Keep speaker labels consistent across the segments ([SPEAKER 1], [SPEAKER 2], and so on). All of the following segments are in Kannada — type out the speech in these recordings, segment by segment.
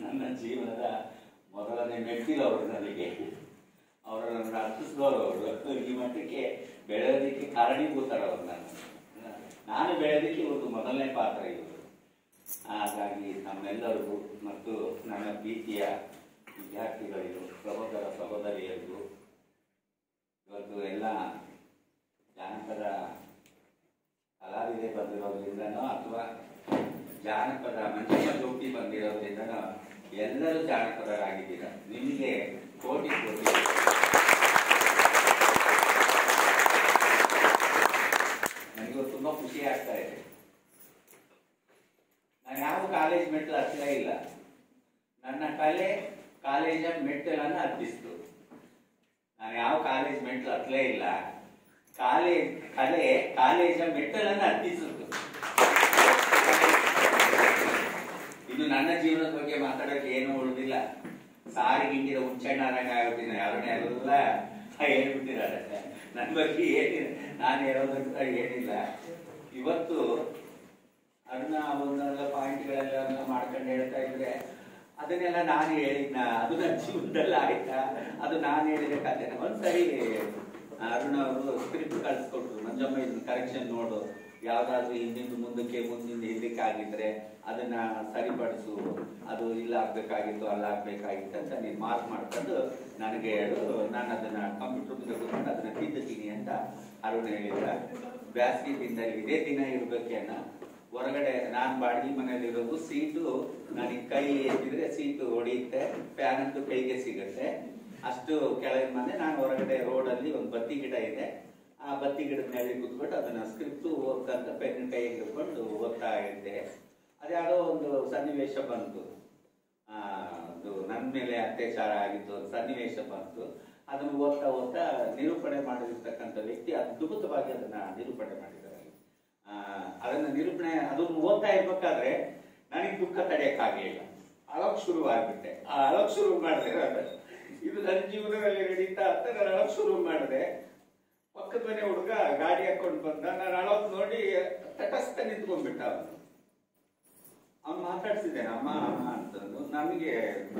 [SPEAKER 1] ನನ್ನ ಜೀವನದ ಮೊದಲನೇ ಮೆಟ್ಟಿಲವರು ನನಗೆ ಅವರನ್ನು ಅರ್ಥಿಸಿದವರು ಅವರು ಈ ಮಟ್ಟಕ್ಕೆ ಬೆಳೆಯೋದಕ್ಕೆ ಕಾರಣೀಭೂತರವರು ನಾನು ನಾನು ಬೆಳೆಯೋದಕ್ಕೆ ಇವತ್ತು ಮೊದಲನೇ ಪಾತ್ರ ಇವರು ಹಾಗಾಗಿ ನಮ್ಮೆಲ್ಲರಿಗೂ ಮತ್ತು ನನ್ನ ಪ್ರೀತಿಯ ವಿದ್ಯಾರ್ಥಿಗಳಿಗೂ ಸಹೋದರ ಸಹೋದರಿಯರಿಗೂ ಇವತ್ತು ಎಲ್ಲ ಜಾನಪದ ಕಲಾವಿದೆ ಬಂದಿರೋದ್ರಿಂದನೋ ಅಥವಾ ಜಾನಪದ ಮಂಚಮ್ಮ ಜೋಪಿ ಬಂದಿರೋದ್ರಿಂದನೋ ಎಲ್ಲರೂ ಜಾನಪದರಾಗಿದ್ದೀರ ನಿಮಗೆ ಕೋಟಿ ಕೋಟಿ ನನಗೂ ತುಂಬಾ ಖುಷಿ ಆಗ್ತಾ ಇದೆ ನಾನು ಯಾವ ಕಾಲೇಜ್ ಮೆಟ್ಲು ಹತ್ತಲೇ ಇಲ್ಲ ನನ್ನ ಕಲೆ ಕಾಲೇಜ ಮೆಟ್ಟಲನ್ನು ಹತ್ತಿಸ್ತು ನಾನು ಯಾವ ಕಾಲೇಜ್ ಮೆಟ್ಲು ಹತ್ತಲೇ ಇಲ್ಲ ಕಾಲೇಜ್ ಕಲೆ ಕಾಲೇಜ ಮೆಟ್ಟಲನ್ನು ಹತ್ತಿಸಿತು ಇನ್ನು ನನ್ನ ಜೀವನದ ಬಗ್ಗೆ ಮಾತಾಡೋಕೆ ಏನು ಉಳಿದಿಲ್ಲ ಸಾರಿ ಗಿಂಗಿದ ಹುಚ್ಚಣ್ಣನಾಗ ಆಗೋದಿನ ಯಾರನ್ನೇ ಎಲ್ಲ ಹೇಳ್ಬಿಟ್ಟಿದ್ದಾರೆ ನನ್ನ ಬಗ್ಗೆ ಏನಿಲ್ಲ ನಾನು ಹೇಳೋದಂತ ಏನಿಲ್ಲ ಇವತ್ತು ಅದನ್ನ ಒಂದೆಲ್ಲ ಪಾಯಿಂಟ್ಗಳೆಲ್ಲ ಮಾಡ್ಕೊಂಡು ಹೇಳ್ತಾ ಇದ್ರೆ ಅದನ್ನೆಲ್ಲ ನಾನು ಹೇಳಿದ್ನ ಅದು ನನ್ನ ಜೀವನದಲ್ಲಿ ಆಯ್ತಾ ಅದು ನಾನು ಹೇಳಿದ ಕಥೆ ಒಂದ್ಸರಿ ಅರುಣ ಅವರು ಸ್ಕ್ರಿಪ್ಟ್ ಕಳ್ಸಿಕೊಟ್ರು ಮಂಜಮ್ಮ ಇದನ್ನ ಕರೆಕ್ಷನ್ ನೋಡು ಯಾವ್ದಾದ್ರು ಹಿಂದಿಂದ ಮುಂದಕ್ಕೆ ಮುಂದಿಂದ ಹಿಂದಕ್ಕೆ ಆಗಿದ್ರೆ ಅದನ್ನ ಸರಿಪಡಿಸು ಅದು ಇಲ್ಲ ಆಗ್ಬೇಕಾಗಿತ್ತು ಅಲ್ಲ ಆಗ್ಬೇಕಾಗಿತ್ತು ಅಂತ ನೀನು ಮಾರ್ಕ್ ಮಾಡ್ಕೊಂಡು ನನಗೆ ಹೇಳು ನಾನು ಅದನ್ನ ಕಂಪ್ಯೂಟರ್ ಮುಂದೆ ಕೂತ್ಕೊಂಡು ಅದನ್ನ ತಿದ್ದುತ್ತೀನಿ ಅಂತ ಅರುಣ ಹೇಳಿದ ಬ್ಯಾಸಗಿ ದಿನದಲ್ಲಿ ಇದೇ ದಿನ ಇರ್ಬೇಕೇನ ಹೊರಗಡೆ ನಾನ್ ಬಾಡಿಗೆ ಮನೇಲಿ ಇರೋದು ಸೀಟು ನನಗೆ ಕೈ ಎತ್ತಿದ್ರೆ ಸೀಟು ಹೊಡೆಯುತ್ತೆ ಫ್ಯಾನ್ ಅಂತೂ ಕೈಗೆ ಸಿಗುತ್ತೆ ಅಷ್ಟು ಕೆಳಗಿನ ಮನೆ ನಾನು ಹೊರಗಡೆ ರೋಡಲ್ಲಿ ಒಂದು ಬತ್ತಿ ಗಿಡ ಇದೆ ಆ ಬತ್ತಿ ಗಿಡದ ಮೇಲೆ ಕೂತ್ಬಿಟ್ಟು ಅದನ್ನ ಸ್ಕ್ರಿಪ್ಟ್ ಓದ್ಕಂತ ಪೆನ್ ಕೈಗೆ ಹಿಡ್ಕೊಂಡು ಓದ್ತಾ ಇದ್ದೆ ಅದ್ಯಾವುದೋ ಒಂದು ಸನ್ನಿವೇಶ ಬಂತು ಆ ಒಂದು ನನ್ನ ಮೇಲೆ ಅತ್ಯಾಚಾರ ಆಗಿದ್ದು ಒಂದು ಸನ್ನಿವೇಶ ಬಂತು ಅದನ್ನು ಓದ್ತಾ ಓದ್ತಾ ನಿರೂಪಣೆ ಮಾಡಿರ್ತಕ್ಕಂಥ ವ್ಯಕ್ತಿ ಅದ್ಭುತವಾಗಿ ಅದನ್ನ ನಿರೂಪಣೆ ಮಾಡಿದ್ದಾರೆ ಆ, ಅದನ್ನ ನಿರೂಪಣೆ ಅದನ್ನು ಓದ್ತಾ ಇರ್ಬೇಕಾದ್ರೆ ನನಗೆ ದುಃಖ ತಡೆಯಕ್ಕಾಗಲಿಲ್ಲ ಅಳಕ್ ಶುರು ಆಗ್ಬಿಟ್ಟೆ ಆ ಅಳಕ್ ಶುರು ಮಾಡಿದೆ ನಾನು. ಇದು ನನ್ನ ಜೀವನದಲ್ಲಿ ನಡೀತಾ ಅಂತ ನಾನು ಅಳಕ್ ಶುರು ಮಾಡಿದೆ ಪಕ್ಕದ ಮನೆ ಹುಡುಗ ಗಾಡಿ ಹಾಕೊಂಡು ಬಂದ ನಾನು ಅಳೋದ್ ನೋಡಿ ತಟಸ್ಥ ನಿಂತ್ಕೊಂಡ್ಬಿಟ್ಟ ಅವನು ಅವ್ನು ಮಾತಾಡ್ಸಿದ್ದೇನೆ ಅಮ್ಮ ಅಮ್ಮ ಅಂತಂದು ನನಗೆ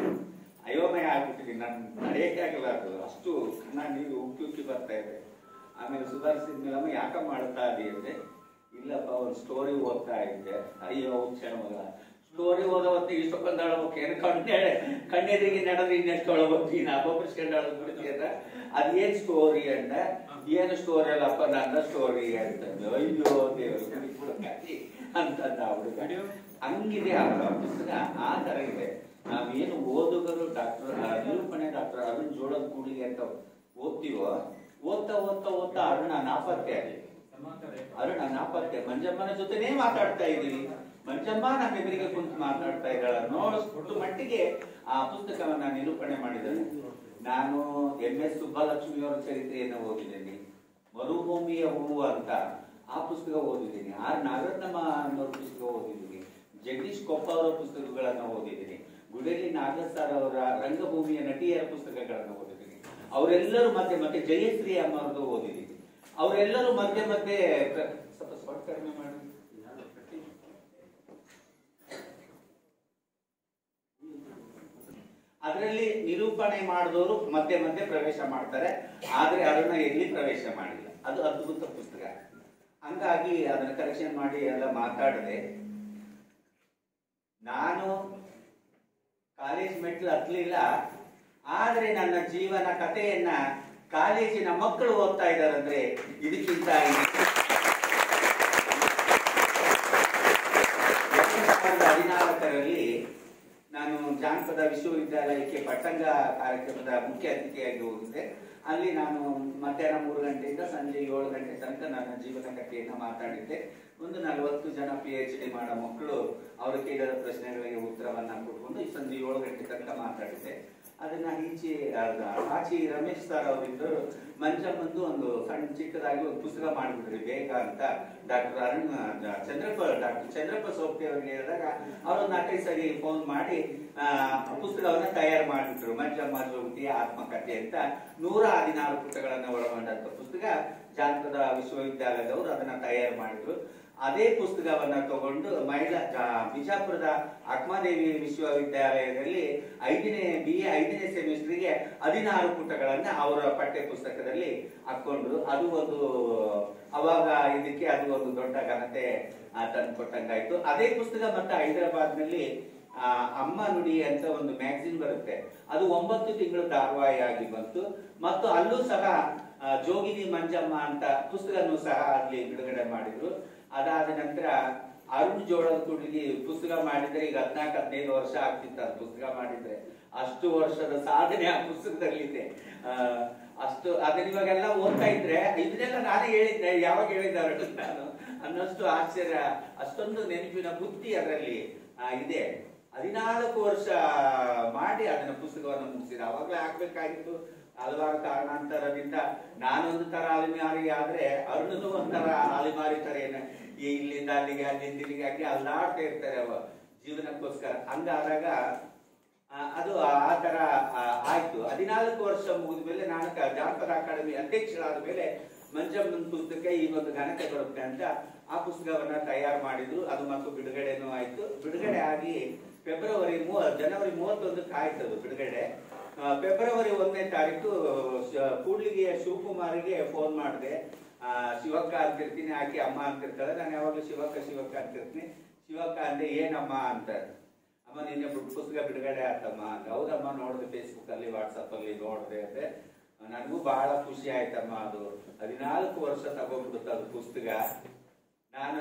[SPEAKER 1] ಅಯೋಮಯ ಆಗ್ಬಿಟ್ಟಿದ್ದೀನಿ ನಾನು ನಡೆಯಕ್ಕೆ ಆಗಲ್ಲ ಅದು ಅಷ್ಟು ಕಣ್ಣ ನೀರು ಉಕ್ಕಿ ಉಕ್ಕಿ ಬರ್ತಾ ಇದೆ ಆಮೇಲೆ ಸುಧಾರಿಸಿದ್ಮೇಲೆ ಅಮ್ಮ ಯಾಕ ಮಾಡ್ತಾ ಇದ್ದೆ ಅಂದೆ ಇಲ್ಲಪ್ಪ ಒಂದು ಸ್ಟೋರಿ ಓದ್ತಾ ಇದ್ದೆ ಅಯ್ಯೋ ಕ್ಷಣ ಮಗ ಸ್ಟೋರಿ ಓದೋ ಹೊತ್ತಿಗೆ ಇಷ್ಟೊಂದು ಅಳಬೇಕು ಏನು ಕಣ್ಣೆ ಕಣ್ಣೆದಿಗೆ ನಡೆದ್ರೆ ಇನ್ನೆಷ್ಟು ಅಳಬೇಕು ನೀನು ಅಪೋಪಿಸ್ಕೊಂಡು ಅಳದ್ ಬಿಡ್ತೀಯಲ್ಲ ಅದೇನ್ ಸ್ಟೋರಿ ಅಂದ ಏನು ಸ್ಟೋರಿ ಅಲ್ಲಪ್ಪ ನನ್ನ ಸ್ಟೋರಿ ಅಂತಂದು ಅಯ್ಯೋ ದೇವರು ಅಂತಂದ ಆ ಹುಡುಗ ಹಂಗಿದೆ ಆ ಪುಸ್ತಕ ಆ ತರ ಇದೆ ನಾವೇನು ಓದುಗರು ಡಾಕ್ಟರ್ ನಿರೂಪಣೆ ಡಾಕ್ಟರ್ ಅರುಣ್ ಜೋಳದ ಕೂಡಿಗೆ ಅಂತ ಓದ್ತೀವೋ ಓದ್ತಾ ಓದ್ತಾ ಓದ್ತಾ ಅರುಣ ನಾಪತ್ತೆ ಆಗಿದೆ ಅರುಣ ನಾಪತ್ತೆ ಮಂಜಮ್ಮನ ಜೊತೆನೇ ಮಾತಾಡ್ತಾ ಇದ್ದೀವಿ ಮಂಜಮ್ಮ ನಮ್ಮ ಎದುರಿಗೆ ಕುಂತು ಮಾತಾಡ್ತಾ ಇದ್ದಾಳ ನೋಡಿಸ್ಬಿಟ್ಟು ಮಟ್ಟಿಗೆ ಆ ಪುಸ್ತಕವನ್ನ ನಿರೂಪಣೆ ಮಾಡಿದ್ದಾರೆ ನಾನು ಎಂ ಎಸ್ ಸುಬ್ಬಲಕ್ಷ್ಮಿಯವರ ಚರಿತ್ರೆಯನ್ನು ಓದಿದ್ದೀನಿ ಮರುಭೂಮಿಯ ಹೂವು ಅಂತ ಆ ಪುಸ್ತಕ ಓದಿದ್ದೀನಿ ಆರ್ ನಾಗರತ್ನಮ್ಮ ಅನ್ನೋರ ಪುಸ್ತಕ ಓದಿದ್ದೀನಿ ಜಗದೀಶ್ ಕೊಪ್ಪ ಅವರ ಪುಸ್ತಕಗಳನ್ನ ಓದಿದ್ದೀನಿ ಗುಡೇಲಿ ನಾಗೇಶ್ ಸರ್ ಅವರ ರಂಗಭೂಮಿಯ ನಟಿಯರ ಪುಸ್ತಕಗಳನ್ನು ಓದಿದ್ದೀನಿ ಅವರೆಲ್ಲರೂ ಮತ್ತೆ ಮತ್ತೆ ಜಯಶ್ರೀ ಅಮ್ಮ ಅವ್ರದ್ದು ಓದಿದ್ದೀನಿ ಅವರೆಲ್ಲರೂ ಮಧ್ಯೆ ಮಧ್ಯೆ ಪ್ರ- ಸ್ವಲ್ಪ ಸ್ವಲ್ಪ ಕಡಿಮೆ ಮಾಡಿ ಅದರಲ್ಲಿ ನಿರೂಪಣೆ ಮಾಡಿದವರು ಮಧ್ಯೆ ಮಧ್ಯೆ ಪ್ರವೇಶ ಮಾಡ್ತಾರೆ ಆದ್ರೆ ಅರುಣ ಎಲ್ಲಿ ಪ್ರವೇಶ ಮಾಡಿಲ್ಲ ಅದು ಅದ್ಭುತ ಪುಸ್ತಕ ಹಂಗಾಗಿ ಅದನ್ನ ಕರೆಕ್ಷನ್ ಮಾಡಿ ಎಲ್ಲ ಮಾತಾಡದೆ ನಾನು ಕಾಲೇಜ್ ಮೆಟ್ಲು ಹತ್ಲಿಲ್ಲ ಆದ್ರೆ ನನ್ನ ಜೀವನ ಕಥೆಯನ್ನ ಕಾಲೇಜಿನ ಮಕ್ಕಳು ಓದ್ತಾ ಇದ್ದಾರಂದ್ರೆ ಇದಕ್ಕಿಂತ ಎರಡು ಸಾವಿರದ ಹದಿನಾಲ್ಕರಲ್ಲಿ ನಾನು ಜಾನಪದ ವಿಶ್ವವಿದ್ಯಾಲಯಕ್ಕೆ ಪಟ್ಟಂಗ ಕಾರ್ಯಕ್ರಮದ ಮುಖ್ಯ ಅತಿಥಿಯಾಗಿ ಹೋಗಿದ್ದೆ ಅಲ್ಲಿ ನಾನು ಮಧ್ಯಾಹ್ನ ಮೂರು ಗಂಟೆಯಿಂದ ಸಂಜೆ ಏಳು ಗಂಟೆ ತನಕ ನನ್ನ ಜೀವನ ಕಥೆಯನ್ನ ಮಾತಾಡಿದ್ದೆ ಒಂದು ನಲವತ್ತು ಜನ ಪಿ ಎಚ್ ಡಿ ಮಾಡೋ ಮಕ್ಕಳು ಅವರು ಕೇಳಿದ ಪ್ರಶ್ನೆಗಳಿಗೆ ಉತ್ತರವನ್ನ ಕೊಟ್ಕೊಂಡು ಈ ಸಂಜೆ ಏಳು ಗಂಟೆ ತನಕ ಮಾತಾಡಿದ್ದೆ ಅದನ್ನ ಈಚೆ ಅದ ಆಚೆ ರಮೇಶ್ ಸರ್ ಅವರಿದ್ದರು ಮಂಜಮ್ಮಂದು ಒಂದು ಸಣ್ಣ ಚಿಕ್ಕದಾಗಿ ಒಂದು ಪುಸ್ತಕ ಮಾಡಿಬಿಟ್ರಿ ಬೇಗ ಅಂತ ಡಾಕ್ಟರ್ ಅರುಣ್ ಚಂದ್ರಪ್ಪ ಡಾಕ್ಟರ್ ಚಂದ್ರಪ್ಪ ಸೋಪ್ತಿ ಅವರಿಗೆ ಹೇಳಿದಾಗ ಅವರು ನಾಲ್ಕೈದು ಸರಿ ಫೋನ್ ಮಾಡಿ ಆ, ಪುಸ್ತಕವನ್ನ ತಯಾರು ಮಾಡಿಬಿಟ್ರು ಮಂಜಮ್ಮ ಜೋಗತಿಯ ಆತ್ಮಕಥೆ ಅಂತ ನೂರ ಹದಿನಾರು ಪುಟಗಳನ್ನ ಒಳಗೊಂಡಂತ ಪುಸ್ತಕ ಜಾನಪದ ವಿಶ್ವವಿದ್ಯಾಲಯದವರು ಅದನ್ನ ತಯಾರು ಮಾಡಿದ್ರು ಅದೇ ಪುಸ್ತಕವನ್ನ ತಗೊಂಡು ಮಹಿಳಾ ಜಾ- ಬಿಜಾಪುರದ ಅಕ್ಮಾದೇವಿ ವಿಶ್ವವಿದ್ಯಾಲಯದಲ್ಲಿ ಐದನೇ ಬಿ ಎ ಐದನೇ ಸೆಮಿಸ್ಟರ್ಗೆ ಹದಿನಾರು ಪುಟಗಳನ್ನ ಅವರ ಪಠ್ಯ ಪುಸ್ತಕದಲ್ಲಿ ಹಾಕೊಂಡ್ರು ಅದು ಒಂದು ಅವಾಗ ಇದಕ್ಕೆ ಅದು ಒಂದು ದೊಡ್ಡ ಘನತೆ ಆ, ತಂದು ಕೊಟ್ಟಂಗಾಯ್ತು ಅದೇ ಪುಸ್ತಕ ಮತ್ತೆ ಹೈದರಾಬಾದ್ ನಲ್ಲಿ ಆ, ಅಮ್ಮ ನುಡಿ ಅಂತ ಒಂದು ಮ್ಯಾಗಝಿನ್ ಬರುತ್ತೆ ಅದು ಒಂಬತ್ತು ತಿಂಗಳು ಧಾರಾವಾಹಿ ಆಗಿ ಬಂತು ಮತ್ತು ಅಲ್ಲೂ ಸಹ ಆ, ಜೋಗಿನಿ ಮಂಜಮ್ಮ ಅಂತ ಪುಸ್ತಕನೂ ಸಹ ಅಲ್ಲಿ ಬಿಡುಗಡೆ ಮಾಡಿದ್ರು ಅದಾದ ನಂತರ ಅರುಣ್ ಜೋಳದ ಕುಡಿಗೆ ಪುಸ್ತಕ ಮಾಡಿದ್ರೆ ಈಗ ಹದ್ನಾಲ್ಕು ಹದಿನೈದು ವರ್ಷ ಆಗ್ತಿತ್ತು ಅದು ಪುಸ್ತಕ ಮಾಡಿದ್ರೆ ಅಷ್ಟು ವರ್ಷದ ಸಾಧನೆ ಆ ಪುಸ್ತಕದಲ್ಲಿದೆ ಆ, ಅಷ್ಟು ಅದನ್ನ ಇವಾಗೆಲ್ಲ ಓದ್ತಾ ಇದ್ರೆ ಇದನ್ನೆಲ್ಲ ನಾನೇ ಹೇಳಿದ್ದೆ ಯಾವಾಗ ಹೇಳಿದ್ದಾರೆ ನಾನು ಅನ್ನೋಷ್ಟು ಆಶ್ಚರ್ಯ ಅಷ್ಟೊಂದು ನೆನಪಿನ ಬುದ್ಧಿ ಅದರಲ್ಲಿ ಆ, ಇದೆ ಹದಿನಾಲ್ಕು ವರ್ಷ ಮಾಡಿ ಅದನ್ನ ಪುಸ್ತಕವನ್ನು ಮುಗಿಸಿದ ಅವಾಗಲೇ ಆಗ್ಬೇಕಾಗಿತ್ತು ಹಲವಾರು ಕಾರಣಾಂತರದಿಂದ ನಾನೊಂದು ತರ ಅಲಿಮಾರಿ ಆದ್ರೆ ಅರುಣನು ಒಂಥರ ಅಲಿಮಾರಿ ತರ ಏನ ಈ ಇಲ್ಲಿಂದ ಅಲ್ಲಿಗೆ ಅಲ್ಲಿಂದ ಇಲ್ಲಿಗೆ ಆಗಿ ಅಲ್ಲಾಡ್ತಾ ಇರ್ತಾರೆ ಅವ ಜೀವನಕ್ಕೋಸ್ಕರ ಹಂಗಾದಾಗ ಆ, ಅದು ಆ ತರ ಆ, ಆಯ್ತು ಹದಿನಾಲ್ಕು ವರ್ಷ ಮುಗಿದ ಮೇಲೆ ನಾನು ಕ- ಜಾನಪದ ಅಕಾಡೆಮಿ ಅಧ್ಯಕ್ಷರಾದ ಮೇಲೆ ಮಂಜಮ್ಮನ ಪುಸ್ತಕ ಈ ಒಂದು ಘನತೆ ಬರುತ್ತೆ ಅಂತ ಆ ಪುಸ್ತಕವನ್ನ ತಯಾರು ಮಾಡಿದ್ರು ಅದು ಮತ್ತು ಬಿಡುಗಡೆನೂ ಆಯ್ತು ಬಿಡುಗಡೆ ಆಗಿ ಫೆಬ್ರವರಿ ಮೂವ ಜನವರಿ ಮೂವತ್ತೊಂದಕ್ಕೆ ಆಯ್ತು ಅದು ಬಿಡುಗಡೆ ಆ, ಫೆಬ್ರವರಿ ಒಂದನೇ ತಾರೀಕು ಶ- ಕೂಡ್ಲಿಗೆಯ ಶಿವಕುಮಾರಿಗೆ ಫೋನ್ ಮಾಡಿದೆ ಶಿವಕ್ಕ ಅಂತಿರ್ತೀನಿ ಆಕೆ ಅಮ್ಮ ಅಂತಿರ್ತಾಳೆ ನಾನು ಯಾವಾಗಲೂ ಶಿವಕ್ಕ ಶಿವಕ್ಕ ಅಂತಿರ್ತೀನಿ ಶಿವಕ್ಕ ಅಂದ್ರೆ ಏನಮ್ಮ ಅಂತ ಅಮ್ಮ ನಿನ್ನೆ ಬುಕ್ ಪುಸ್ತಕ ಬಿಡುಗಡೆ ಆತಮ್ಮ ಅಂತ ಹೌದಮ್ಮ ನೋಡಿದೆ ಫೇಸ್ಬುಕ್ ಅಲ್ಲಿ ವಾಟ್ಸಪ್ ಅಲ್ಲಿ ನೋಡಿದೆ ಅಂತೆ ನನಗೂ ಬಹಳ ಖುಷಿ ಆಯ್ತಮ್ಮ ಅದು ಹದಿನಾಲ್ಕು ವರ್ಷ ತಗೊಂಡ್ಬಿಡುತ್ತೆ ಅದು ಪುಸ್ತಕ ನಾನು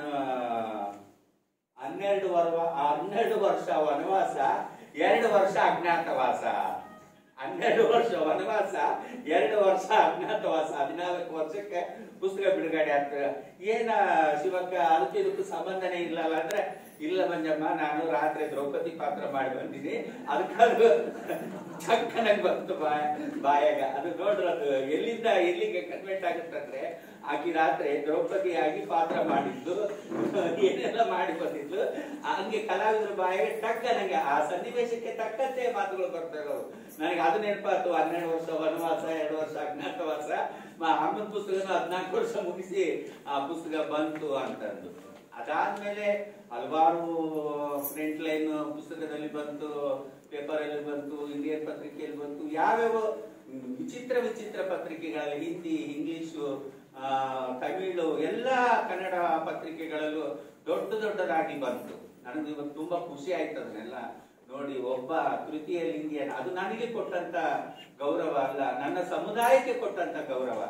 [SPEAKER 1] ಹನ್ನೆರಡು ವರ್ ಹನ್ನೆರಡು ವರ್ಷ ವನವಾಸ ಎರಡು ವರ್ಷ ಅಜ್ಞಾತವಾಸ ಹನ್ನೆರಡು ವರ್ಷ ವನವಾಸ ಎರಡು ವರ್ಷ ಅಜ್ಞಾತವಾಸ ಹದಿನಾಲ್ಕು ವರ್ಷಕ್ಕೆ ಪುಸ್ತಕ ಬಿಡುಗಡೆ ಆಗ್ತದೆ ಏನ ಶಿವಕ್ಕ ಅದಕ್ಕೆ ಇದಕ್ಕೂ ಸಂಬಂಧನೇ ಇಲ್ಲಲ್ಲ ಅಂದ್ರೆ ಇಲ್ಲ ಮಂಜಮ್ಮ ನಾನು ರಾತ್ರಿ ದ್ರೌಪದಿ ಪಾತ್ರ ಮಾಡಿ ಬಂದಿನಿ ಅದಕ್ಕದು ಚಕ್ಕನಾಗಿ ಬಂತು ಬಾಯ ಬಾಯಾಗ ಅದು ನೋಡ್ರಿ ಅದು ಎಲ್ಲಿಂದ ಎಲ್ಲಿಗೆ ಕನ್ವೆಂಟ್ ಆಗುತ್ತಂದ್ರೆ ಆಕಿ ರಾತ್ರಿ ದ್ರೌಪದಿ ಆಗಿ ಪಾತ್ರ ಮಾಡಿದ್ದು ಏನೆಲ್ಲ ಮಾಡಿ ಬಂದಿದ್ದು ಹಂಗೆ ಕಲಾವಿದ್ರ ಬಾಯಿಗೆ ತಕ್ಕ ನನಗೆ ಆ ಸನ್ನಿವೇಶಕ್ಕೆ ತಕ್ಕಂತೆ ಮಾತುಗಳು ಬರ್ತಾ ಇರೋದು ನನಗೆ ಅದು ನೆನಪಾತು ಹನ್ನೆರಡು ವರ್ಷ ವನವಾಸ ಎರಡು ವರ್ಷ ಅಜ್ಞಾತವಾಸ ಮ- ಅಮ್ಮನ ಪುಸ್ತಕನ ಹದಿನಾಲ್ಕು ವರ್ಷ ಮುಗಿಸಿ ಆ ಪುಸ್ತಕ ಬಂತು ಅಂತಂದು ಅದಾದ್ಮೇಲೆ ಹಲವಾರು ಫ್ರಂಟ್ ಲೈನ್ ಪುಸ್ತಕದಲ್ಲಿ ಬಂತು ಪೇಪರ್ ಅಲ್ಲಿ ಬಂತು ಇಂಡಿಯನ್ ಪತ್ರಿಕೆಯಲ್ಲಿ ಬಂತು ಯಾವ್ಯಾವ ವಿಚಿತ್ರ ವಿಚಿತ್ರ ಪತ್ರಿಕೆಗಳಲ್ಲಿ ಹಿಂದಿ ಇಂಗ್ಲಿಷು ಆ, ತಮಿಳು ಎಲ್ಲ ಕನ್ನಡ ಪತ್ರಿಕೆಗಳಲ್ಲೂ ದೊಡ್ಡ ದೊಡ್ಡದಾಗಿ ಬಂತು ನನಗೆ ಇವತ್ತು ತುಂಬಾ ಖುಷಿ ಆಯ್ತು ಅದನ್ನೆಲ್ಲ ನೋಡಿ ಒಬ್ಬ ತೃತೀಯ ಲಿಂಗಿಯನ್ ಅದು ನನಗೆ ಕೊಟ್ಟಂತ ಗೌರವ ಅಲ್ಲ ನನ್ನ ಸಮುದಾಯಕ್ಕೆ ಕೊಟ್ಟಂತ ಗೌರವ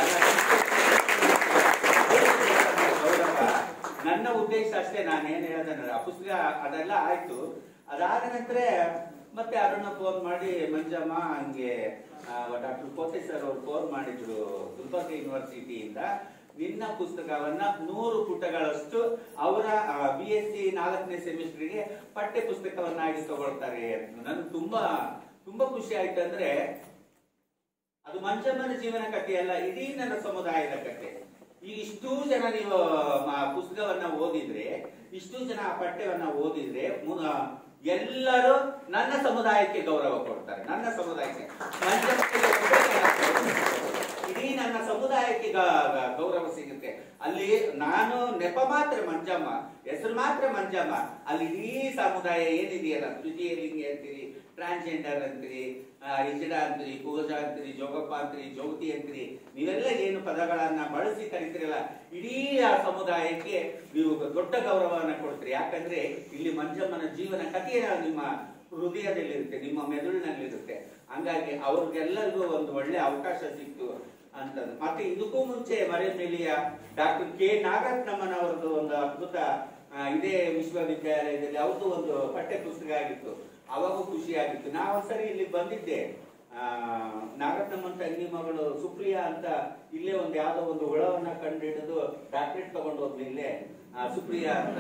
[SPEAKER 1] ನನ್ನ ಗೌರವ ನನ್ನ ಉದ್ದೇಶ ಅಷ್ಟೇ ನಾನು ಏನ್ ಹೇಳ್ದೆ ಆ ಪುಸ್ತಕ ಅದೆಲ್ಲ ಆಯ್ತು ಅದಾದ ನಂತರ ಮತ್ತೆ ಅರುಣ ಫೋನ್ ಮಾಡಿ ಮಂಜಮ್ಮ ಹಂಗೆ ಡಾಕ್ಟರ್ ಕೋಟೆ ಸರ್ ಅವ್ರು ಫೋನ್ ಮಾಡಿದ್ರು ಗುಲ್ಬರ್ಗ ಯೂನಿವರ್ಸಿಟಿಯಿಂದ ನಿನ್ನ ಪುಸ್ತಕವನ್ನ ನೂರು ಪುಟಗಳಷ್ಟು ಅವರ ಬಿ ಎಸ್ ಸಿ ನಾಲ್ಕನೇ ಸೆಮಿಸ್ಟರ್ಗೆ ಪಠ್ಯ ಪುಸ್ತಕವನ್ನಾಗಿ ತಗೊಳ್ತಾರೆ ನನ್ಗೆ ತುಂಬಾ ತುಂಬಾ ಖುಷಿ ಆಯ್ತು ಅಂದ್ರೆ ಅದು ಮಂಜಮ್ಮನ ಜೀವನ ಕಥೆಯಲ್ಲ ಇಡೀ ನನ್ನ ಸಮುದಾಯದ ಕಥೆ ಈ ಇಷ್ಟೂ ಜನ ನೀವು ಮ- ಪುಸ್ತಕವನ್ನ ಓದಿದ್ರೆ ಇಷ್ಟೂ ಜನ ಆ ಪಠ್ಯವನ್ನ ಓದಿದ್ರೆ ಮು- ಎಲ್ಲರೂ ನನ್ನ ಸಮುದಾಯಕ್ಕೆ ಗೌರವ ಕೊಡ್ತಾರೆ ನನ್ನ ಸಮುದಾಯಕ್ಕೆ ಮಂಜಮ್ಮನಿಗೆ ಒಬ್ಬೇ ಗೌರವ. ಇಡೀ ನನ್ನ ಸಮುದಾಯಕ್ಕೆ ಗ- ಗ- ಗೌರವ ಸಿಗುತ್ತೆ ಅಲ್ಲಿ ನಾನು ನೆಪ ಮಾತ್ರ ಮಂಜಮ್ಮ ಹೆಸರು ಮಾತ್ರ ಮಂಜಮ್ಮ ಅಲ್ಲಿ ಇಡೀ ಸಮುದಾಯ ಏನಿದೆಯಲ್ಲ ತೃತೀಯ ಲಿಂಗಿ ಅಂತೀರಿ ಟ್ರಾನ್ಸ್ಜೆಂಡರ್ ಅಂತೀರಿ ಆ, ಇಜಿಡ ಅಂತೀರಿ ಪೂಜಾ ಅಂತೀರಿ ಜೋಗಪ್ಪ ಅಂತೀರಿ ಜ್ಯೋತಿ ಅಂತೀರಿ ನೀವೆಲ್ಲ ಏನು ಪದಗಳನ್ನ ಬಳಸಿ ಕರಿತೀರಲ್ಲ ಇಡೀ ಆ ಸಮುದಾಯಕ್ಕೆ ನೀವು ದೊಡ್ಡ ಗೌರವವನ್ನ ಕೊಡ್ತೀರಿ ಯಾಕಂದ್ರೆ ಇಲ್ಲಿ ಮಂಜಮ್ಮನ ಜೀವನ ಕಥೆಯ ನಿಮ್ಮ ಹೃದಯದಲ್ಲಿರುತ್ತೆ ನಿಮ್ಮ ಮೆದುಳಿನಲ್ಲಿರುತ್ತೆ ಹಂಗಾಗಿ ಅವ್ರಿಗೆಲ್ಲರಿಗೂ ಒಂದು ಒಳ್ಳೆ ಅವಕಾಶ ಸಿಕ್ತು ಅಂತ ಮತ್ತೆ ಇದಕ್ಕೂ ಮುಂಚೆ ಮರೆಮೇಲಿಯ ಡಾಕ್ಟರ್ ಕೆ ನಾಗರತ್ನಮ್ಮನವರದ್ದು ಒಂದು ಅದ್ಭುತ ಆ, ಇದೇ ವಿಶ್ವವಿದ್ಯಾಲಯದಲ್ಲಿ ಅವ್ರದ್ದು ಒಂದು ಪಠ್ಯ ಪುಸ್ತಕ ಆಗಿತ್ತು ಅವಾಗೂ ಖುಷಿ ಆಗಿತ್ತು ನಾ ಒಂದ್ಸರಿ ಇಲ್ಲಿ ಬಂದಿದ್ದೆ ಆ ನಾಗರತ್ನಮ್ಮನ ತಂಗಿ ಮಗಳು ಸುಪ್ರಿಯಾ ಅಂತ ಇಲ್ಲೇ ಒಂದು ಯಾವ್ದೋ ಒಂದು ಹುಳವನ್ನ ಕಂಡು ಹಿಡಿದು ಡಾಕ್ಟರೇಟ್ ತಗೊಂಡು ಹೋದ್ಲು ಇಲ್ಲೇ ಆ, ಸುಪ್ರಿಯಾ ಅಂತ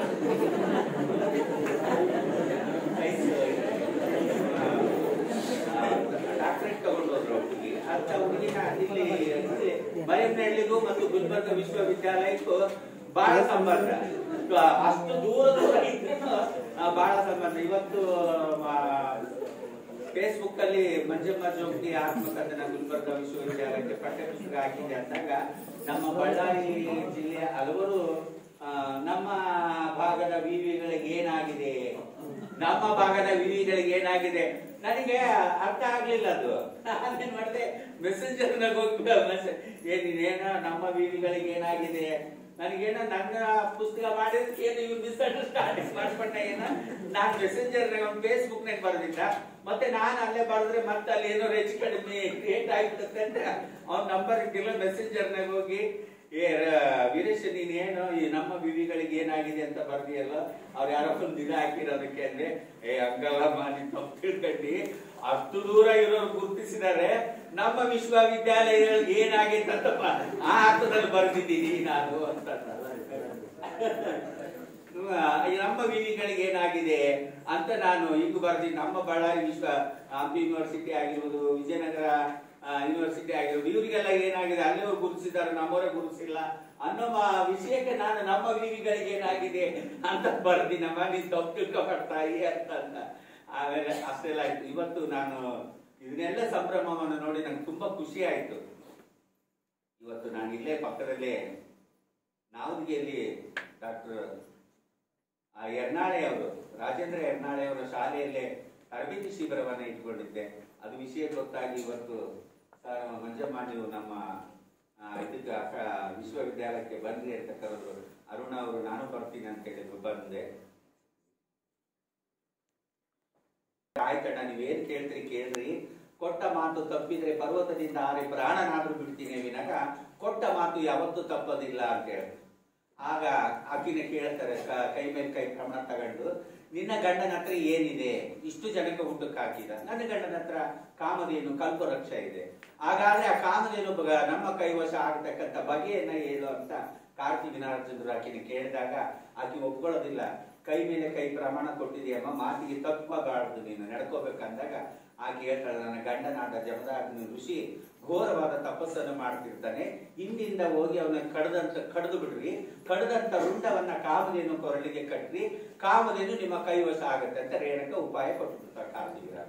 [SPEAKER 1] ಡಾಕ್ಟರೇಟ್ ತಗೊಂಡು ಹೋದ್ರು ಹುಡುಗಿ ಅಂತ ಹುಡುಗಿನ ಇಲ್ಲಿ ಇಲ್ಲಿ ಮರಿಯಮ್ನಹಳ್ಳಿಗೂ ಮತ್ತು ಗುಲ್ಬರ್ಗ ವಿಶ್ವವಿದ್ಯಾಲಯಕ್ಕೂ ಬಹಳ ಸಂಬಂಧ ಆ, ಅಷ್ಟು ದೂರ ದೂರ ಇದ್ರೂ ಬಹಳ ಸಂಬಂಧ ಇವತ್ತು ಫೇಸ್ಬುಕ್ ಅಲ್ಲಿ ಮಂಜಮ್ಮ ಜೋಗಿ ಆತ್ಮಕಥನ ಗುಲ್ಬರ್ಗ ವಿಶ್ವವಿದ್ಯಾಲಯಕ್ಕೆ ಪಠ್ಯ ಪುಸ್ತಕ ಹಾಕಿದೆ ಅಂದಾಗ ನಮ್ಮ ಬಳ್ಳಾರಿ ಜಿಲ್ಲೆಯ ಹಲವರು ಆ, ನಮ್ಮ ಭಾಗದ ವಿವಿಗಳಿಗೆ ಏನಾಗಿದೆ ನಮ್ಮ ಭಾಗದ ವಿವಿಗಳಿಗೆ ಏನಾಗಿದೆ ನನಗೆ ಅರ್ಥ ಆಗ್ಲಿಲ್ಲ ಅದು ನಾನೇನ್ ಮಾಡಿದೆ ಮೆಸೆಂಜರ್ ಹೋಗಿ ಮೆಸೇಜ್ ಏನೇನೋ ನಮ್ಮ ವಿವಿಗಳಿಗೆ ಏನಾಗಿದೆ ನನಗೇನೋ ನನ್ನ ಪುಸ್ತಕ ಮಾಡಿದ್ರೆ ಏನು ಇವ್ ಮಿಸ್ಅಂಡರ್ಸ್ಟ್ಯಾಂಡಿಂಗ್ ಮಾಡ್ಕೊಂಡೆ ಏನೋ ನಾನು ಮೆಸೆಂಜರ್ ಒಂದು ಫೇಸ್ಬುಕ್ ನಾಗ ಬರೆದಿದ್ದ ಮತ್ತೆ ನಾನು ಅಲ್ಲೇ ಬರೆದ್ರೆ ಮತ್ತೆ ಅಲ್ಲಿ ಏನೋ ಹೆಚ್ಚು ಕಡಿಮೆ ಕ್ರಿಯೇಟ್ ಆಗಿಬಿಡುತ್ತೆ ಅಂತ ಅವ್ನ ನಂಬರ್ ಇಟ್ಟಿಲ್ಲ ಮೆಸೆಂಜರ್ ನಾಗ ಹೋಗಿ ಏ ರ- ವೀರೇಶ್ ನೀನೇನು ಈ ನಮ್ಮ ವಿವಿಗಳಿಗೆ ಏನಾಗಿದೆ ಅಂತ ಬರ್ದಿಯಲ್ಲ ಅವ್ರು ಯಾರೋ ಒಂದು ಇದು ಹಾಕಿರೋದಕ್ಕೆ ಅಂದ್ರೆ ಏ ಹಂಗಲ್ಲಮ್ಮ ನೀನ್ ತಪ್ಪು ತಿಳ್ಕೊಂಡಿ ಅಷ್ಟು ದೂರ ಇರೋರು ಗುರುತಿಸಿದ್ದಾರೆ ನಮ್ಮ ವಿಶ್ವವಿದ್ಯಾಲಯಗಳಿಗೆ ಏನಾಗಿದೆ ಅಂತ ಬ- ಆ ಅರ್ಥದಲ್ಲಿ ಬರ್ದಿದ್ದೀನಿ ನಾನು ಅಂತ ಈ ನಮ್ಮ ವಿವಿಗಳಿಗೆ ಏನಾಗಿದೆ ಅಂತ ನಾನು ಈಗ ಬರ್ದಿ ನಮ್ಮ ಬಳ್ಳಾರಿ ವಿಶ್ವ ಹಂಪಿ ಯೂನಿವರ್ಸಿಟಿ ಆಗಿರ್ಬೋದು ವಿಜಯನಗರ ಆ, ಯೂನಿವರ್ಸಿಟಿ ಆಗಿರ್ಬೋದು ಇವರಿಗೆಲ್ಲ ಏನಾಗಿದೆ ಅಲ್ಲಿಯವರು ಗುರುತಿಸಿದ್ದಾರೆ ನಮ್ಮವರೇ ಗುರುತಿಸಿಲ್ಲ ಅನ್ನೋ ಮ- ವಿಷಯಕ್ಕೆ ನಾನು ನಮ್ಮ ವಿವಿಗಳಿಗೆ ಏನಾಗಿದೆ ಅಂತ ಬರ್ದಿ ನಮ್ಮ ನೀನ್ ತಪ್ಪು ತಿಳ್ಕೊಬರ್ತಾಯಿ ಅಂತ ಅಂದ. ಆಮೇಲೆ ಅಷ್ಟೆಲ್ಲ ಆಯ್ತು ಇವತ್ತು ನಾನು ಇದನ್ನೆಲ್ಲ ಸಂಭ್ರಮವನ್ನು ನೋಡಿ ನಂಗೆ ತುಂಬಾ ಖುಷಿ ಆಯ್ತು ಇವತ್ತು ನಾನು ಇಲ್ಲೇ ಪಕ್ಕದಲ್ಲೇ ನಾವದಿಗೆಯಲ್ಲಿ ಡಾಕ್ಟರ್ ಎರ್ನಾಳೆ ಅವರು ರಾಜೇಂದ್ರ ಎರ್ನಾಳೆ ಅವರ ಶಾಲೆಯಲ್ಲೇ ತರಬೇತಿ ಶಿಬಿರವನ್ನ ಇಟ್ಕೊಂಡಿದ್ದೆ ಅದು ವಿಷಯ ಗೊತ್ತಾಗಿ ಇವತ್ತು ಸರ್ ಮಂಜಮ್ಮ ನೀವು ನಮ್ಮ ಆ, ಇದಕ್ಕೆ ಅಕ- ವಿಶ್ವವಿದ್ಯಾಲಯಕ್ಕೆ ಬನ್ನಿ ಅಂತ ಕರೆದ್ರು ಅರುಣ ಅವರು ನಾನು ಬರ್ತೀನಿ ಅಂತ ಹೇಳಿದ್ರು ಬಂದೆ ಆಯ್ತಣ್ಣ ನೀವೇನ್ ಕೇಳ್ತೀರಿ ಕೇಳ್ರಿ ಕೊಟ್ಟ ಮಾತು ತಪ್ಪಿದ್ರೆ ಪರ್ವತದಿಂದ ಹಾರಿ ಪ್ರಾಣನಾದ್ರೂ ಬಿಡ್ತೀನಿ ವಿನಕ ಕೊಟ್ಟ ಮಾತು ಯಾವತ್ತೂ ತಪ್ಪದಿಲ್ಲ ಅಂತ ಹೇಳಿ ಆಗ ಆಕಿನ ಕೇಳ್ತಾರೆ ಕ- ಕೈ ಮೇಲೆ ಕೈ ಪ್ರಮಾಣ ತಗೊಂಡು ನಿನ್ನ ಗಂಡನ ಹತ್ರ ಏನಿದೆ ಇಷ್ಟು ಜನಕ್ಕೆ ಊಟಕ್ಕೆ ಹಾಕಿದ ನನ್ನ ಗಂಡನ ಹತ್ರ ಕಾಮಧೇನು ಕಲ್ಪವೃಕ್ಷ ಇದೆ ಹಾಗಾದ್ರೆ ಆ ಕಾಮಧೇನು ಬಗ- ನಮ್ಮ ಕೈವಶ ಆಗ್ತಕ್ಕಂಥ ಬಗೆಯನ್ನ ಏನು ಅಂತ ಕಾರ್ತಿ ವಿನಾರ್ಜುನರು ಆಕಿನ ಕೇಳಿದಾಗ ಆಕೆ ಒಪ್ಕೊಳ್ಳೋದಿಲ್ಲ ಕೈ ಮೇಲೆ ಕೈ ಪ್ರಮಾಣ ಕೊಟ್ಟಿದೆಯಮ್ಮ ಮಾತಿಗೆ ತಪ್ಪಬಾರದು ನೀನು ನಡ್ಕೋಬೇಕಂದಾಗ ಆಕೆ ಹೇಳ್ತಾಳೆ ನನ್ನ ಗಂಡನಾದ ಜಮದಾಗ್ನಿ ಋಷಿ ಘೋರವಾದ ತಪಸ್ಸನ್ನು ಮಾಡ್ತಿರ್ತಾನೆ ಹಿಂದಿಂದ ಹೋಗಿ ಅವನ ಕಡದಂತ ಕಡ್ದು ಬಿಡ್ರಿ ಕಡದಂತ ರುಂಡವನ್ನ ಕಾಮಧೇನು ಕೊರಳಿಗೆ ಕಟ್ರಿ ಕಾಮಧೇನು ನಿಮ್ಮ ಕೈವಶ ಆಗುತ್ತೆ ಅಂತ ರೇಣಕ ಉಪಾಯ ಕೊಟ್ಬಿಡ್ತಾರೆ ಕಾರ್ತಿವೀರ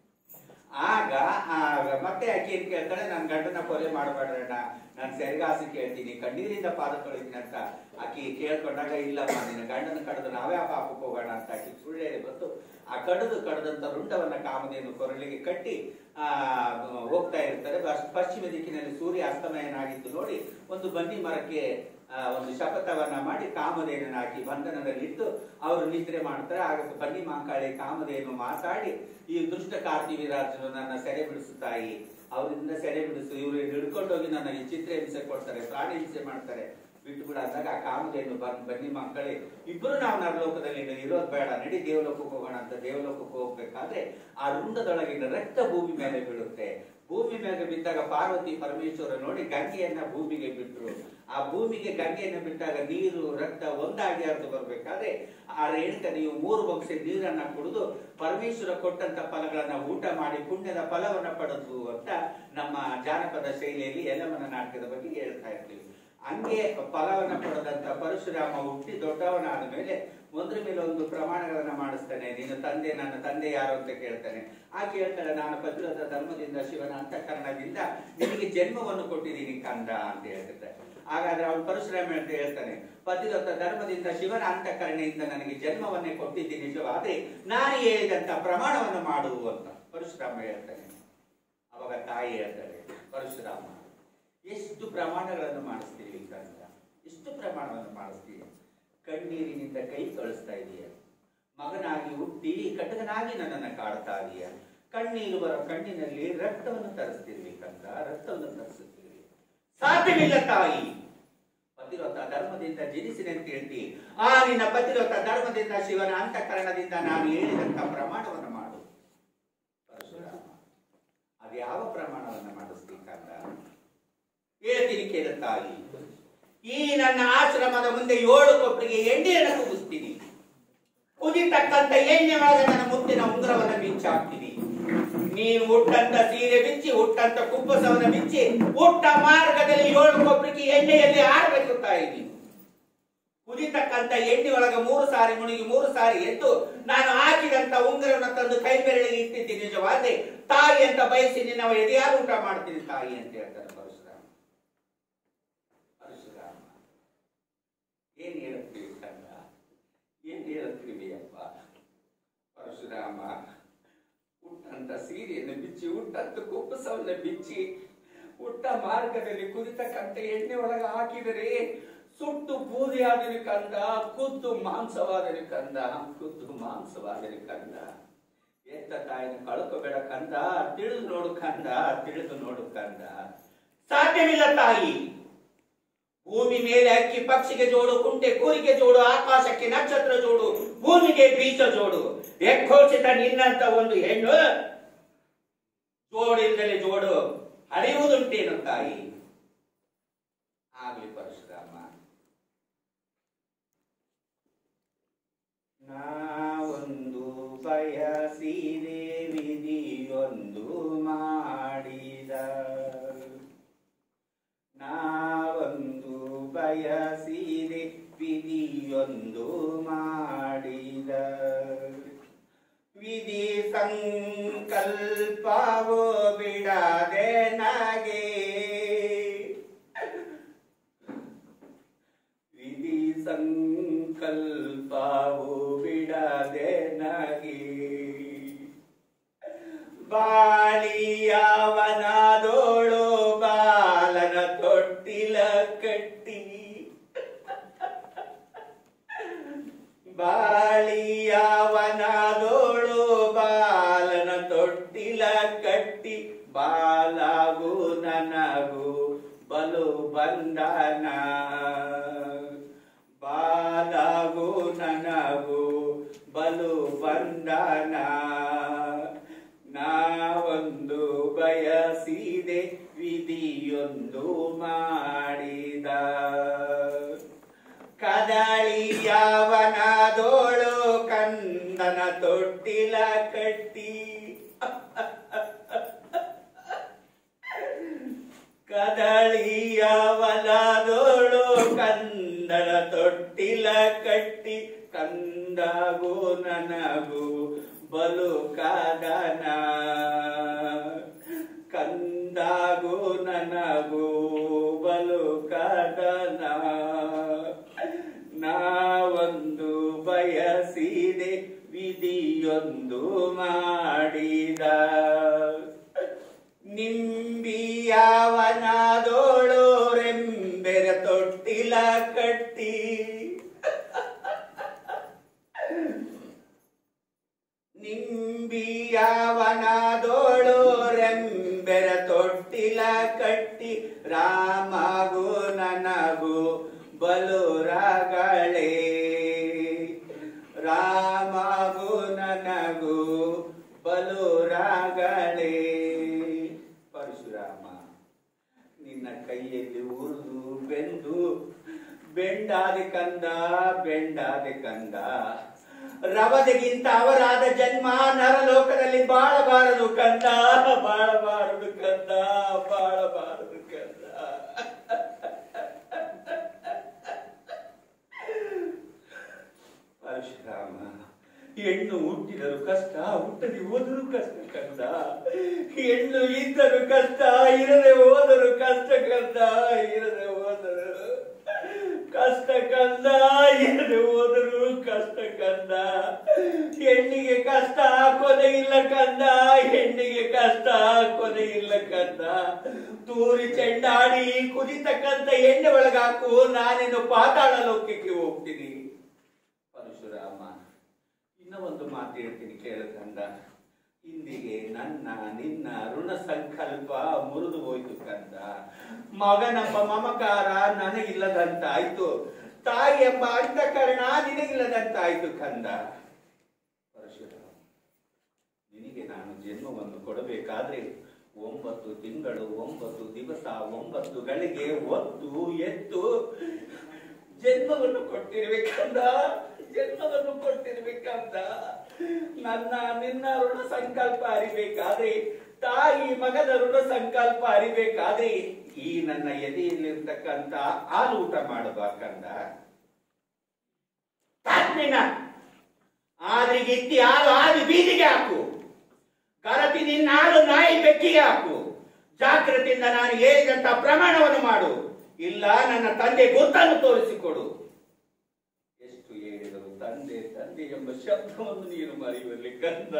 [SPEAKER 1] ಆಗ ಆಗ ಮತ್ತೆ ಆಕೆ ಏನ್ ಕೇಳ್ತಾಳೆ ನನ್ನ ಗಂಡನ ಕೊಲೆ ಮಾಡಬೇಡ್ರಣ್ಣ ನಾನು ಸೆರಗಾಸಿ ಕೇಳ್ತೀನಿ ಕಣ್ಣೀರಿಂದ ಪಾದ ತೊಳಿತೀನಿ ಅಂತ ಆಕೆ ಕೇಳ್ಕೊಂಡಾಗ ಇಲ್ಲಮ್ಮ ನಿನ್ನ ಗಂಡನ ಕಡ್ದು ನಾವೇ ಆ ಪಾಪಕ್ಕೆ ಹೋಗೋಣ ಅಂತ ಆಕೆ ಸುಳ್ಳು ಹೇಳಿ ಬಂತು ಆ ಕಡದು ಕಡದಂತ ರುಂಡವನ್ನ ಕಾಮಧೇನು ಕೊರಳಿಗೆ ಕಟ್ಟಿ ಆ ಹೋಗ್ತಾ ಇರ್ತಾರೆ ಬಸ್- ಪಶ್ಚಿಮ ದಿಕ್ಕಿನಲ್ಲಿ ಸೂರ್ಯ ಅಸ್ತಮಯನಾಗಿದ್ದು ನೋಡಿ ಒಂದು ಬನ್ನಿ ಮರಕ್ಕೆ ಆ, ಒಂದು ಶಪಥವನ್ನ ಮಾಡಿ ಕಾಮಧೇನನ್ನ ಹಾಕಿ ಬಂಧನದಲ್ಲಿಟ್ಟು ಅವರು ನಿದ್ರೆ ಮಾಡ್ತಾರೆ ಆಗ ಬನ್ನಿ ಮಾಂಕಾಳಿ ಕಾಮಧೇನು ಮಾತಾಡಿ ಈ ದುಷ್ಟ ಕಾರ್ತಿ ವಿರಾಜನು ನನ್ನ ಸೆರೆ ಬಿಡಿಸು ತಾಯಿ ಅವರಿಂದ ಸೆರೆ ಬಿಡಿಸು ಇವರು ಹಿಡ್ಕೊಂಡೋಗಿ ನನಗೆ ಚಿತ್ರ ಹಿಂಸೆ ಕೊಡ್ತಾರೆ ಪ್ರಾಣಿ ಹಿಂಸೆ ಮಾಡ್ತಾರೆ ಬಿಟ್ಟು ಬಿಡ ಅಂದಾಗ ಆ ಕಾಮಧೇನು ಬನ್ ಬನ್ನಿ ಮಕ್ಕಳೇ ಇಬ್ರು ನಾವು ನರಲೋಕದಲ್ಲಿ ಇರೋದು ಬೇಡ ನಡಿ ದೇವಲೋಕಕ್ಕೆ ಹೋಗೋಣ ಅಂತ ದೇವಲೋಕಕ್ಕೆ ಹೋಗ್ಬೇಕಾದ್ರೆ ಆ ರುಂಡದೊಳಗಿನ ರಕ್ತ ಭೂಮಿ ಮೇಲೆ ಬೀಳುತ್ತೆ ಭೂಮಿ ಮೇಲೆ ಬಿದ್ದಾಗ ಪಾರ್ವತಿ ಪರಮೇಶ್ವರ ನೋಡಿ ಗಂಗೆಯನ್ನ ಭೂಮಿಗೆ ಬಿಟ್ರು ಆ ಭೂಮಿಗೆ ಗಂಗೆಯನ್ನ ಬಿಟ್ಟಾಗ ನೀರು ರಕ್ತ ಒಂದಾಗಿ ಹರಿದು ಬರ್ಬೇಕಾದ್ರೆ ಆ ರೇಣುಕ ನೀವು ಮೂರು ಬೊಕ್ಸೆ ನೀರನ್ನ ಕುಡಿದು ಪರಮೇಶ್ವರ ಕೊಟ್ಟಂತ ಫಲಗಳನ್ನ ಊಟ ಮಾಡಿ ಪುಣ್ಯದ ಫಲವನ್ನ ಪಡೆದು ಅಂತ ನಮ್ಮ ಜಾನಪದ ಶೈಲಿಯಲ್ಲಿ ಯಲ್ಲಮ್ಮನ ನಾಟಕದ ಬಗ್ಗೆ ಹೇಳ್ತಾ ಇರ್ತೀವಿ ಹಂಗೆ ಫಲವನ್ನ ಪಡೆದಂತ ಪರಶುರಾಮ ಹುಟ್ಟಿ ದೊಡ್ಡವನಾದ ಮೇಲೆ ಒಂದ್ರ ಮೇಲೆ ಒಂದು ಪ್ರಮಾಣಗಳನ್ನ ಮಾಡಿಸ್ತಾನೆ ನಿನ್ನ ತಂದೆ ನನ್ನ ತಂದೆ ಯಾರು ಅಂತ ಕೇಳ್ತಾನೆ ಆ ಕೇಳ್ತಾಳೆ ನಾನು ಪತಿವ್ರತ ಧರ್ಮದಿಂದ ಶಿವನ ಅಂತಃಕರಣದಿಂದ ನಿನಗೆ ಜನ್ಮವನ್ನು ಕೊಟ್ಟಿದ್ದೀನಿ ಕಂದ ಅಂತ ಹೇಳ್ತಿದ್ದೆ ಹಾಗಾದ್ರೆ ಅವನು ಪರಶುರಾಮ ಅಂತ ಹೇಳ್ತಾನೆ ಪತಿವ್ರತ ಧರ್ಮದಿಂದ ಶಿವನ ಅಂತಃಕರಣೆಯಿಂದ ನನಗೆ ಜನ್ಮವನ್ನೇ ಕೊಟ್ಟಿದ್ದೀನಿ ಶಿವ ಆದ್ರೆ ನಾನು ಹೇಳಿದಂತ ಪ್ರಮಾಣವನ್ನು ಮಾಡು ಅಂತ ಪರಶುರಾಮ ಹೇಳ್ತಾನೆ ಅವಾಗ ತಾಯಿ ಹೇಳ್ತಾಳೆ ಪರಶುರಾಮ ಎಷ್ಟು ಪ್ರಮಾಣಗಳನ್ನು ಮಾಡಿಸ್ತೀವಿ ಕಂದ ಎಷ್ಟು ಪ್ರಮಾಣವನ್ನು ಮಾಡಿಸ್ತೀವಿ ಕಣ್ಣೀರಿನಿಂದ ಕೈ ತೊಳಸ್ತಾ ಇದೆಯಾ ಮಗನಾಗಿ ಹುಟ್ಟಿ ಕಟಕನಾಗಿ ನನ್ನನ್ನು ಕಾಡ್ತಾ ಇದೆಯಾ ಕಣ್ಣೀರು ಬರೋ ಕಣ್ಣಿನಲ್ಲಿ ರಕ್ತವನ್ನು ತರಿಸ್ತಿರ್ಬೇಕಂತ ರಕ್ತವನ್ನು ತರಿಸುತ್ತೀವಿ ಸಾಧ್ಯವಿಲ್ಲ ತಾಯಿ ಪತಿವ್ರತ ಧರ್ಮದಿಂದ ಜನಿಸಿದೆ ಅಂತ ಹೇಳ್ತಿ ಆ ನಿನ್ನ ಪತಿವ್ರತ ಧರ್ಮದಿಂದ ಶಿವನ ಅಂತಃಕರಣದಿಂದ ನಾನು ಹೇಳಿದಂತ ಪ್ರಮಾಣವನ್ನು ಮಾಡು ಪರಶುರಾಮ ಅದ್ಯಾವ ಪ್ರಮಾಣವನ್ನು ಮಾಡಿಸ್ಬೇಕಂತ ಹೇಳ್ತೀನಿ ಕೇಳ ತಾಯಿ ಈ ನನ್ನ ಆಶ್ರಮದ ಮುಂದೆ ಏಳು ಕೊಪ್ಪರಿಗೆ ಎಣ್ಣೆಯನ್ನು ಕುದಿಸ್ತೀನಿ ಕುದಿತಕ್ಕಂತ ಎಣ್ಣೆ ಒಳಗೆ ನನ್ನ ಮುತ್ತಿನ ಉಂಗುರವನ್ನ ಬಿಚ್ಚಾಕ್ತೀನಿ ನೀನು ಹುಟ್ಟಂತ ಸೀರೆ ಬಿಚ್ಚಿ ಹುಟ್ಟಂತ ಕುಪ್ಪಸವನ್ನ ಬಿಚ್ಚಿ ಹುಟ್ಟ ಮಾರ್ಗದಲ್ಲಿ ಏಳು ಕೊಬ್ಬರಿಗೆ ಎಣ್ಣೆಯಲ್ಲಿ ಆಡ್ಬೇಕು ತಾಯಿ ನೀನು ಕುದಿತಕ್ಕಂತ ಎಣ್ಣೆ ಒಳಗೆ ಮೂರು ಸಾರಿ ಮುಳುಗಿ ಮೂರು ಸಾರಿ ಎದ್ದು ನಾನು ಹಾಕಿದಂತ ಉಂಗುರವನ್ನು ತಂದು ಕೈ ಬೆರಳಿಗೆ ಇಟ್ಟಿದ್ದೀನಿ ನಿಜವಾದ್ರೆ ತಾಯಿ ಅಂತ ಬಯಸಿ ನಿನ್ನ ಎದೆಯಾಗ ಊಟ ಮಾಡ್ತೀನಿ ತಾಯಿ ಅಂತ ಹೇಳ್ತಾರೆ ಪರಶುರಾಮ ಪರಶುರಾಮ ಏನ್ ಹೇಳ್ತೀವಿ ಕಂದ ಏನ್ ಹೇಳ್ತೀವಿ ಅಪ್ಪ ಪರಶುರಾಮ ಹುಟ್ಟಂತ ಸೀರೆಯನ್ನು ಬಿಚ್ಚಿ ಹುಟ್ಟಂತ ಕುಪ್ಪಸವನ್ನ ಬಿಚ್ಚಿ ಹುಟ್ಟ ಮಾರ್ಗದಲ್ಲಿ ಕುದಿತಕ್ಕಂತ ಎಣ್ಣೆ ಒಳಗೆ ಹಾಕಿದರೆ ಸುಟ್ಟು ಬೂದಿಯಾದನು ಕಂದ ಕುದ್ದು ಮಾಂಸವಾದನು ಕಂದ ಕುದ್ದು ಮಾಂಸವಾದನು ಕಂದ ಎತ್ತ ತಾಯಿನ ಕಳ್ಕೋಬೇಡ ಕಂದ ತಿಳಿದು ನೋಡು ಕಂದ ತಿಳಿದು ನೋಡು ಕಂದ ಸಾಧ್ಯವಿಲ್ಲ ತಾಯಿ ಭೂಮಿ ಮೇಲೆ ಅಕ್ಕಿ ಪಕ್ಷಿಗೆ ಜೋಡು ಕುಂಟೆ ಕೂರಿಗೆ ಜೋಡು ಆಕಾಶಕ್ಕೆ ನಕ್ಷತ್ರ ಜೋಡು ಭೂಮಿಗೆ ಬೀಜ ಜೋಡು ಎಕ್ಕೋಚಿತ ನಿನ್ನಂತ ಒಂದು ಹೆಣ್ಣು ಜೋಡಿಂದಲೇ ಜೋಡು ಹರಿಯುವುದುಂಟೇನು ತಾಯಿ ಆಗ್ಲಿ ಪರಶುರಾಮ ನಾವೊಂದು ಬಯಸಿದೆ ವಿಧಿಯೊಂದು ಮಾಡಿದ ನಾವೊಂದು ಬಯಸಿದೆ ವಿಧಿಯೊಂದು ಮಾಡಿದ ವಿಧಿ ಸಂಕಲ್ಪವೋ ಬಿಡದೆ ನಗೆ ವಿಧಿ ಸಂಕಲ್ಪವು ಬಿಡದೆ ನಗೆ ಬಾಳಿಯವನದೋಳು ಬಾಲನ ತೊಟ್ಟಿಲ ಕಟ್ಟಿ ಬಾಳಿಯವನದೋಳು ಬಾಲನ ತೊಟ್ಟಿಲ ಕಟ್ಟಿ ಬಾಲಾಗು ನನಗು ಬಲು ಬಂಧನ ಬಾಲಾಗು ನನಗು ಬಲು ಬಂಧನ ನಾವೊಂದು ಬಯಸಿದೆ ವಿಧಿಯೊಂದು ಮಾಡಿದ ಕದಳಿಯವನದೋಳು ಕಂದನ ತೊಟ್ಟಿಲ ಕಟ್ಟಿ ಕದಳಿಯವನದೋಳು ಕಂದನ ತೊಟ್ಟಿಲ ಕಟ್ಟಿ ಕಂದಾಗು ನನಗು ಬಲು ಕಾದನ ಕಂದಾಗು ನನಗು ಬಲು ಕಾದನ ನಾವೊಂದು ಬಯಸಿದೆ ವಿಧಿಯೊಂದು ಮಾಡಿದ ನಿಂಬಿಯವನದೋಳು ರೆಂಬೆರ ತೊಟ್ಟಿಲ ಕಟ್ಟಿ ನಿಂಬಿಯವನದೋಳು ರೆಂಬೆರ ತೊಟ್ಟಿಲ ಕಟ್ಟಿ ರಾಮಗು ನನಗು ಬಲು ರಗಳೇ ರಾಮಗು ನನಗು ಬಲು ರಗಳೇ ಪರಶುರಾಮ ನಿನ್ನ ಕೈಯಲ್ಲಿ ಉರಿದು ಬೆಂದು ಬೆಂಡಾದೆ ಕಂದ ಬೆಂಡಾದೆ ಕಂದ ರವದೆಗಿಂತ ಅವರಾದ ಜನ್ಮ ನರಲೋಕದಲ್ಲಿ ಬಾಳಬಾರದು ಕಂದ ಬಾಳಬಾರದು ಕಂದ ಬಾಳಬಾರದು ಕಂದ ಪರಶುರಾಮ ಹೆಣ್ಣು ಹುಟ್ಟಿದರು ಕಷ್ಟ ಹುಟ್ಟದಿ ಹೋದರೂ ಕಷ್ಟ ಕಂದ ಹೆಣ್ಣು ಇದ್ದರು ಕಷ್ಟ ಇರದೆ ಹೋದರು ಕಷ್ಟ ಕಂದ ಇರದೆ ಹೋದರು ಕಷ್ಟ ಕಂದ ಇರದೆ ಹೋದರು ಕಷ್ಟ ಕಂದ ಹೆಣ್ಣಿಗೆ ಕಷ್ಟ ಕೊನೆ ಇಲ್ಲ ಕಂದ ಹೆಣ್ಣಿಗೆ ಕಷ್ಟ ಕೊನೆ ಇಲ್ಲ ಕಂದ ತೂರಿ ಚೆಂಡಾಡಿ ಕುದಿತಕ್ಕಂತ ಎಣ್ಣೆ ಒಳಗಾಕು ನಾನಿನ್ನು ಪಾತಾಳ ಲೋಕಕ್ಕೆ ಹೋಗ್ತೀನಿ ಪರಶುರಾಮ ಇನ್ನ ಒಂದು ಮಾತು ಹೇಳ್ತೀನಿ ಕೇಳಕಂದ ಇಂದಿಗೆ ನನ್ನ ನಿನ್ನ ಋಣ ಸಂಕಲ್ಪ ಮುರಿದು ಹೋಯ್ತು ಕಂದ ಮಗನೆಂಬ ಮಮಕಾರ ನನಗಿಲ್ಲದಂತಾಯ್ತು ತಾಯಿ ಎಂಬ ಅಂತಃಕರಣ ನಿನಗಿಲ್ಲದಂತಾಯ್ತು ಕಂದ ಪರಶುರಾಮ ನಿನಗೆ ನಾನು ಜನ್ಮವನ್ನು ಕೊಡಬೇಕಾದ್ರೆ ಒಂಬತ್ತು ತಿಂಗಳು ಒಂಬತ್ತು ದಿವಸ ಒಂಬತ್ತು ಗಳಿಗೆ ಒತ್ತು ಎತ್ತು ಜನ್ಮವನ್ನು ಕೊಟ್ಟಿರ್ಬೇಕಂದ ಜನ್ಮವನ್ನು ಕೊಟ್ಟಿರ್ಬೇಕಂದ ನನ್ನ ನಿನ್ನ ಋಣ ಸಂಕಲ್ಪ ಅರಿಬೇಕಾದ್ರೆ ತಾಯಿ ಮಗನ ಋಣ ಸಂಕಲ್ಪ ಅರಿಬೇಕಾದ್ರೆ ಈ ನನ್ನ ಎದೆಯಲ್ಲಿರ್ತಕ್ಕಂತ ಹಾಲು ಊಟ ಮಾಡಬೇಕಂದ ತಾತ್ನಿನ ಆದ್ರಿಗೆ ಇತ್ತಿ ಹಾಲು ಹಾಲು ಬೀದಿಗೆ ಹಾಕು ಕರತಿ ನಿನ್ನ ಹಾಲು ನಾಯಿ ಬೆಕ್ಕಿಗೆ ಹಾಕು ಜಾಗ್ರತೆಯಿಂದ ನಾನು ಹೇಳಿದಂತ ಪ್ರಮಾಣವನ್ನು ಮಾಡು ಇಲ್ಲ ನನ್ನ ತಂದೆ ಗುರ್ತನ್ನು ತೋರಿಸಿಕೊಡು ಎಂಬ ಶಬ್ದವನ್ನು ನೀನು ಮರೆಯುವಲ್ಲಿ ಕಂದ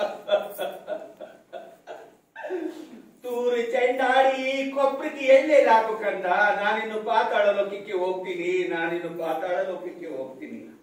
[SPEAKER 1] ತೂರಿ ಚೆಂಡಾಡಿ ಕೊಬ್ಬರಿಗೆ ಎಣ್ಣೆಲಿ ಹಾಕು ಕಂದ ನಾನಿನ್ನು ಪಾತಾಳ ಲೋಕಕ್ಕೆ ಹೋಗ್ತೀನಿ ನಾನಿನ್ನು ಪಾತಾಳ ಲೋಕಕ್ಕೆ ಹೋಗ್ತೀನಿ